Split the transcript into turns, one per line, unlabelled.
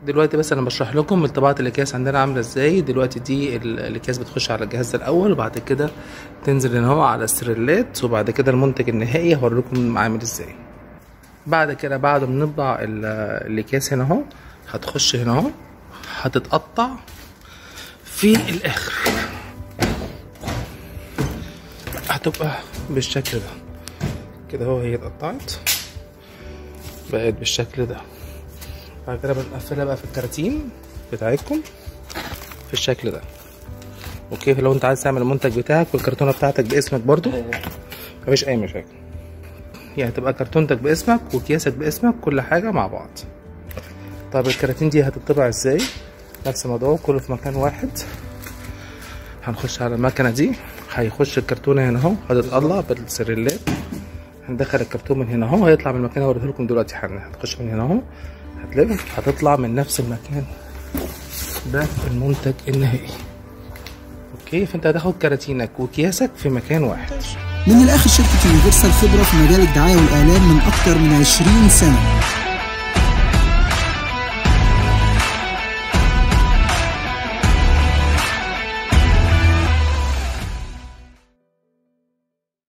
دلوقتي بس انا بشرح لكم طباعة الاكياس عندنا عاملة ازاي دلوقتي دي ال- الاكياس بتخش على الجهاز الاول وبعد كده تنزل هنا هو على السريلات وبعد كده المنتج النهائي هوريكم عامل ازاي بعد كده بعد ما نطبع ال- الاكياس هنا اهو هتخش هنا اهو هتتقطع في الاخر هتبقى بالشكل ده كده اهو هي اتقطعت بقت بالشكل ده بعد كده بنقفلها بقى في الكراتين بتاعتكم في الشكل ده اوكي لو انت عايز تعمل المنتج بتاعك والكرتونه بتاعتك باسمك برضو مفيش اي مشاكل يعني تبقى كرتونتك باسمك وكياسك باسمك كل حاجه مع بعض طب الكراتين دي هتطبع ازاي نفس الموضوع كله في مكان واحد هنخش على المكنه دي هيخش الكرتونه هنا اهو هتتقلع بالسريلات هندخل الكرتون من هنا اهو هيطلع من المكان هوريه لكم دلوقتي حالا هتخش من هنا اهو هتلف هتطلع من نفس المكان ده المنتج النهائي اوكي فانت هتاخد كراتينك وكياسك في مكان واحد
من الآخر شركة يونيفرسال خبرة في مجال الدعاية والإعلان من أكتر من 20 سنة